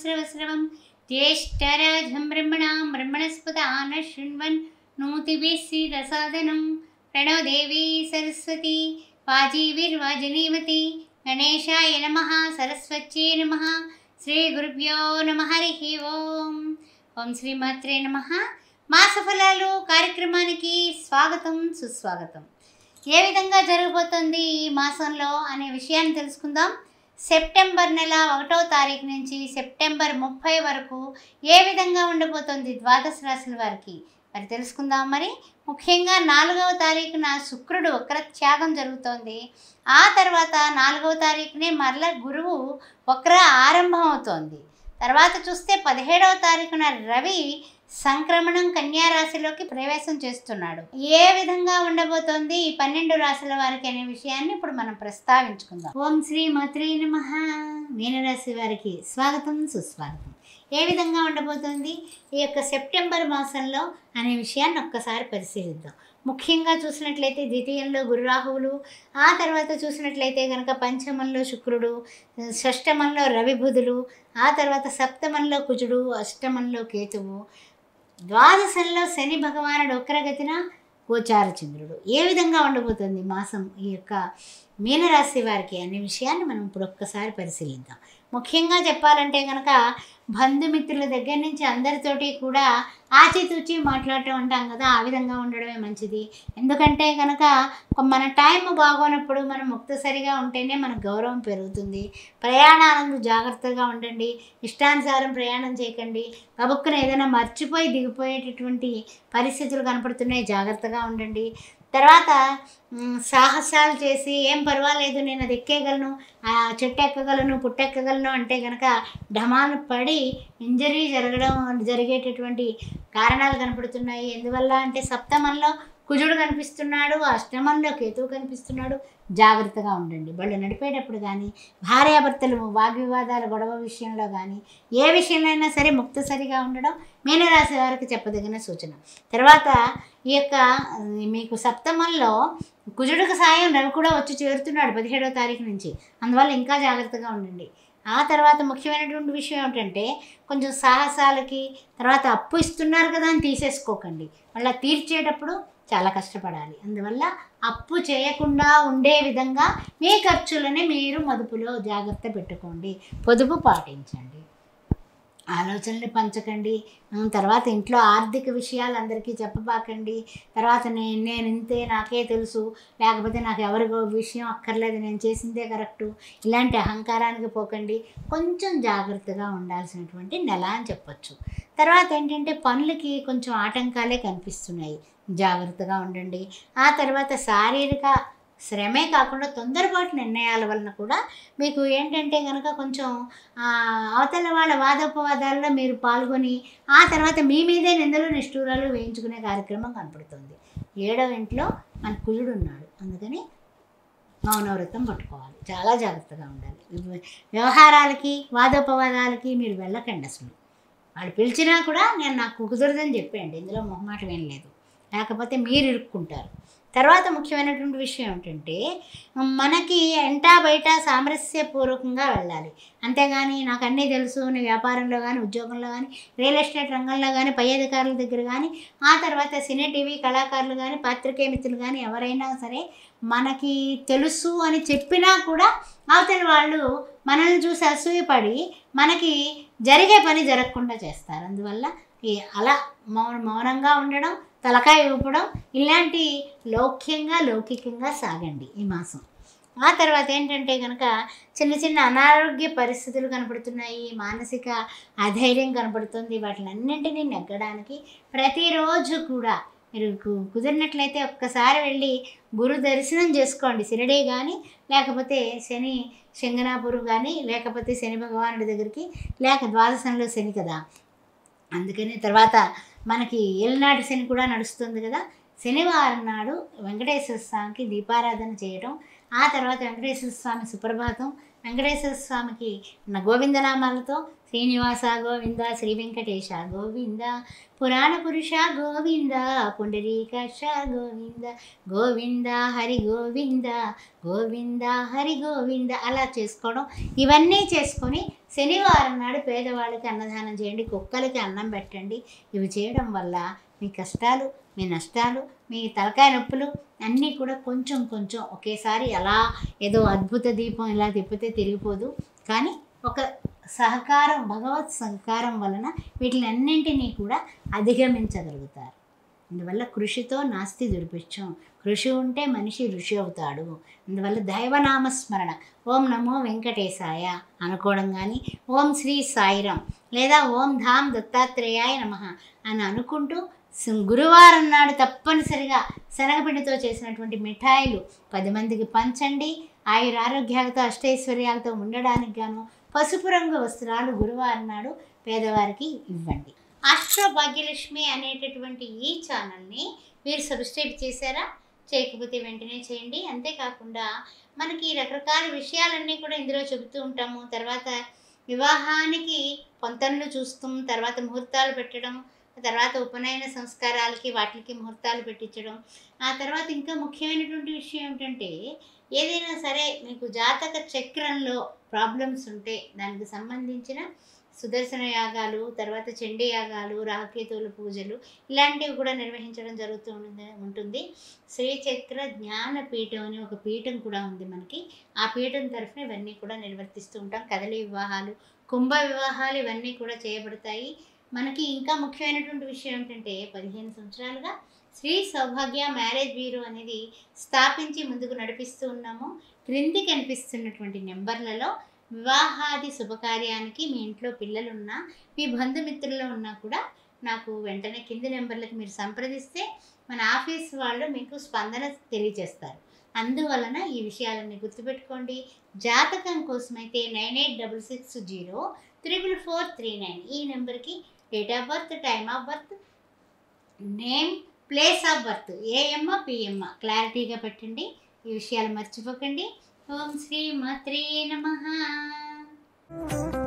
సంవత్సరవస్రవం జ్యేష్ఠరాజం బ్రహ్మణాం బ్రహ్మణస్పదాన శృण्वन् నూతిభిः सीदसादनं प्रणो देवी सरस्वती वाजीविर्वाजनीवती గణేశాయ నమ సరస్వత్యే నమ శ్రీ గురుభ్యో నమ హరి ఓం ఓం శ్రీమాత్రే నమ మాస ఫలాలు కార్యక్రమానికి స్వాగతం సుస్వాగతం ఏ విధంగా జరగబోతోంది ఈ మాసంలో అనే విషయాన్ని తెలుసుకుందాం సెప్టెంబర్ నెల ఒకటో తారీఖు నుంచి సెప్టెంబర్ ముప్పై వరకు ఏ విధంగా ఉండబోతోంది ద్వాదశ రాశుల వారికి మరి తెలుసుకుందాం మరి ముఖ్యంగా నాలుగవ తారీఖున శుక్రుడు వక్ర త్యాగం జరుగుతోంది ఆ తర్వాత నాలుగవ తారీఖునే మరల గురువు వక్ర ఆరంభం అవుతోంది తర్వాత చూస్తే పదిహేడవ తారీఖున రవి సంక్రమణం కన్యా రాశిలోకి ప్రవేశం చేస్తున్నాడు ఏ విధంగా ఉండబోతోంది ఈ పన్నెండు రాశుల వారికి అనే విషయాన్ని ఇప్పుడు మనం ప్రస్తావించుకుందాం ఓం శ్రీ మాత్రే నమ మీనరాశి వారికి స్వాగతం సుస్వాగతం ఏ విధంగా ఉండబోతోంది ఈ యొక్క సెప్టెంబర్ మాసంలో అనే విషయాన్ని ఒక్కసారి పరిశీలిద్దాం ముఖ్యంగా చూసినట్లయితే ద్వితీయంలో గురురాహువులు ఆ తర్వాత చూసినట్లయితే కనుక పంచమంలో శుక్రుడు షష్టమంలో రవి బుధులు ఆ తర్వాత సప్తమంలో కుజుడు అష్టమంలో కేతువు ద్వాదశంలో శని భగవానుడు వక్రగతిన గోచార చంద్రుడు ఏ విధంగా ఉండబోతుంది మాసం ఈ యొక్క మీనరాశి వారికి అనే విషయాన్ని మనం ఇప్పుడు ఒక్కసారి పరిశీలిద్దాం ముఖ్యంగా చెప్పాలంటే కనుక బంధుమిత్రుల దగ్గర నుంచి అందరితోటి కూడా ఆచితూచి మాట్లాడటం అంటాం కదా ఆ విధంగా ఉండడమే మంచిది ఎందుకంటే కనుక మన టైం బాగోనప్పుడు మనం ముక్తసరిగా ఉంటేనే మన గౌరవం పెరుగుతుంది ప్రయాణాలను జాగ్రత్తగా ఉండండి ఇష్టానుసారం ప్రయాణం చేయకండి గబుక్కున ఏదైనా మర్చిపోయి దిగిపోయేటటువంటి పరిస్థితులు కనపడుతున్నాయి జాగ్రత్తగా ఉండండి తర్వాత మ్, సాహసాలు చేసి ఏం పర్వాలేదు నేను అది ఎక్కేయగలను ఆ చెట్టు ఎక్కగలను పుట్టెక్కగలను అంటే కనుక ఢమాలు పడి ఇంజరీ జరగడం జరిగేటటువంటి కారణాలు కనపడుతున్నాయి ఎందువల్ల అంటే సప్తమంలో కుజుడు కనిపిస్తున్నాడు అష్టమంలో కేతువు కనిపిస్తున్నాడు జాగ్రత్తగా ఉండండి బళ్ళు నడిపేటప్పుడు కానీ భార్యాభర్తలు వాగ్వివాదాల గొడవ విషయంలో కానీ ఏ విషయంలో అయినా సరే ముక్తసరిగా ఉండడం మీనరాశి వారికి చెప్పదగిన సూచన తర్వాత ఈ యొక్క ఆ, మీకు సప్తమంలో కుజుడికి సాయం రవి కూడా వచ్చి చేరుతున్నాడు పదిహేడవ తారీఖు నుంచి అందువల్ల ఇంకా జాగ్రత్తగా ఉండండి ఆ తర్వాత ముఖ్యమైనటువంటి విషయం ఏమిటంటే కొంచెం సాహసాలకి తర్వాత అప్పు ఇస్తున్నారు కదా అని తీసేసుకోకండి మళ్ళీ తీర్చేటప్పుడు చాలా కష్టపడాలి అందువల్ల అప్పు చేయకుండా ఉండే విధంగా మీ ఖర్చులని మీరు మదుపులో జాగ్రత్త పెట్టుకోండి పొదుపు పాటించండి ఆలోచనలు పంచకండి ఉమ్, తర్వాత ఇంట్లో ఆర్థిక విషయాలు అందరికీ చెప్పబాకండి తర్వాత నేను నేను ఇంతే నాకే తెలుసు లేకపోతే నాకు ఎవరి విషయం అక్కర్లేదు నేను చేసిందే కరెక్టు ఇలాంటి అహంకారానికి పోకండి కొంచెం జాగ్రత్తగా ఉండాల్సినటువంటి నెల అని చెప్పొచ్చు తర్వాత ఏంటంటే పనులకి కొంచెం ఆటంకాలే కనిపిస్తున్నాయి జాగ్రత్తగా ఉండండి ఆ తర్వాత శారీరక శ్రమే కాకుండా తొందరపాటు నిర్ణయాల వలన కూడా మీకు ఏంటంటే కనుక కొంచెం ఆ, అవతల వాళ్ళ వాదోపవాదాల్లో మీరు పాల్గొని ఆ తర్వాత మీ మీదే నిందలు నిష్ఠూరాలు వేయించుకునే కార్యక్రమం కనపడుతుంది ఏడవ ఇంట్లో మన కుయుడు ఉన్నాడు అందుకని మౌనవ్రతం పట్టుకోవాలి చాలా జాగ్రత్తగా ఉండాలి వ్య- వ్యవహారాలకి వాదోపవాదాలకి మీరు వెళ్ళకండి అసలు వాళ్ళు పిలిచినా కూడా నేను నాకు కుదరదని చెప్పేయండి ఇందులో మొహమాటం ఏం లేదు లేకపోతే మీరు ఇరుక్కుంటారు తర్వాత ముఖ్యమైనటువంటి విషయం ఏంటంటే మనకి ఎంటా బయట సామరస్యపూర్వకంగా వెళ్ళాలి అంతేగాని నాకు అన్నీ తెలుసు నీ వ్యాపారంలో కానీ ఉద్యోగంలో కానీ రియల్ ఎస్టేట్ రంగంలో కానీ పై అధికారుల దగ్గర కానీ ఆ తర్వాత సినీ టీవీ కళాకారులు కానీ పాత్రికేయ మిత్రులు కానీ ఎవరైనా సరే మనకి తెలుసు అని చెప్పినా కూడా అవతల వాళ్ళు మనల్ని చూసి అసూయపడి మనకి జరిగే పని జరగకుండా చేస్తారు అందువల్ల ఈ అలా మౌన మౌనంగా ఉండడం తలకాయ ఊపడం ఇలాంటి లౌక్యంగా లౌకికంగా సాగండి ఈ మాసం ఆ తర్వాత ఏంటంటే కనుక చిన్న చిన్న అనారోగ్య పరిస్థితులు కనపడుతున్నాయి మానసిక అధైర్యం కనపడుతుంది వాటిలన్నింటినీ నెగ్గడానికి ప్రతిరోజు కూడా మీరు కు- కుదిరినట్లయితే ఒక్కసారి వెళ్ళి గురు దర్శనం చేసుకోండి షిరిడీ కానీ లేకపోతే శని శంగనాపురం కానీ లేకపోతే శని భగవానుడి దగ్గరికి లేక ద్వాదశంలో శని కదా అందుకని తర్వాత మనకి ఏలినాటి శని కూడా నడుస్తుంది కదా శనివారం నాడు వెంకటేశ్వర స్వామికి దీపారాధన చేయడం ఆ తర్వాత వెంకటేశ్వర స్వామి సుప్రభాతం వెంకటేశ్వర స్వామికి న- గోవిందనామాలతో శ్రీనివాస గోవింద శ్రీ వెంకటేశ గోవింద పురాణ పురుష గోవింద పుండరీకాక్ష గోవింద గోవింద హరి గోవింద గోవింద హరి గోవింద అలా చేసుకోవడం ఇవన్నీ చేసుకొని శనివారం నాడు పేదవాళ్ళకి అన్నదానం చేయండి కుక్కలకి అన్నం పెట్టండి ఇవి చేయడం వల్ల మీ కష్టాలు మీ నష్టాలు మీ తలకాయ నొప్పులు అన్నీ కూడా కొంచెం కొంచెం ఒకేసారి అలా ఏదో అద్భుత దీపం ఇలా తిప్పితే తిరిగిపోదు కానీ ఒక సహకారం భగవత్ సహకారం వలన వీటిని అన్నింటినీ కూడా అధిగమించగలుగుతారు అందువల్ల కృషితో నాస్తి దుర్భిక్షం కృషి ఉంటే మనిషి ఋషి అవుతాడు అందువల్ల దైవనామస్మరణ ఓం నమో వెంకటేశాయ అనుకోవడం కానీ ఓం శ్రీ సాయిరాం లేదా ఓం ధామ్ దత్తాత్రేయాయ నమ అని అనుకుంటూ సి- గురువారం నాడు తప్పనిసరిగా శనగపిండితో చేసినటువంటి మిఠాయిలు పది మందికి పంచండి ఆయుర ఆరోగ్యాలతో అష్టైశ్వర్యాలతో ఉండడానికి గాను పసుపు రంగు వస్త్రాలు గురువారం నాడు పేదవారికి ఇవ్వండి ఆస్ట్రో భాగ్యలక్ష్మి అనేటటువంటి ఈ ఛానల్ని మీరు సబ్స్క్రైబ్ చేశారా చేయకపోతే వెంటనే చేయండి అంతేకాకుండా మనకి రకరకాల విషయాలన్నీ కూడా ఇందులో చెబుతూ ఉంటాము తర్వాత వివాహానికి పొంతనలు చూస్తాం తర్వాత ముహూర్తాలు పెట్టడం తర్వాత ఉపనయన సంస్కారాలకి వాటికి ముహూర్తాలు పెట్టించడం ఆ తర్వాత ఇంకా ముఖ్యమైనటువంటి విషయం ఏమిటంటే ఏదైనా సరే మీకు జాతక చక్రంలో ప్రాబ్లమ్స్ ఉంటే దానికి సంబంధించిన సుదర్శన యాగాలు తర్వాత చండీ యాగాలు రాహకేతువుల పూజలు ఇలాంటివి కూడా నిర్వహించడం జరుగుతూ ఉంటుంది ఉంటుంది శ్రీచక్ర జ్ఞాన పీఠం అని ఒక పీఠం కూడా ఉంది మనకి ఆ పీఠం తరఫున ఇవన్నీ కూడా నిర్వర్తిస్తూ ఉంటాం కదలి వివాహాలు కుంభ వివాహాలు ఇవన్నీ కూడా చేయబడతాయి మనకి ఇంకా ముఖ్యమైనటువంటి విషయం ఏంటంటే పదిహేను సంవత్సరాలుగా శ్రీ సౌభాగ్య మ్యారేజ్ బ్యూరో అనేది స్థాపించి ముందుకు నడిపిస్తూ ఉన్నాము క్రింది కనిపిస్తున్నటువంటి నెంబర్లలో వివాహాది శుభకార్యానికి మీ ఇంట్లో పిల్లలున్నా మీ బంధుమిత్రుల్లో ఉన్నా కూడా నాకు వెంటనే కింది నెంబర్లకు మీరు సంప్రదిస్తే మన ఆఫీస్ వాళ్ళు మీకు స్పందన తెలియజేస్తారు అందువలన ఈ విషయాలన్నీ గుర్తుపెట్టుకోండి జాతకం కోసమైతే nine eight double six zero triple four three nine ఈ నెంబర్కి date of birth time of birth name place of birth ఏఎమ్మ పిఎమ్మ క్లారిటీగా పెట్టండి ఈ విషయాలు మర్చిపోకండి ఓం శ్రీ మాత్రే నమః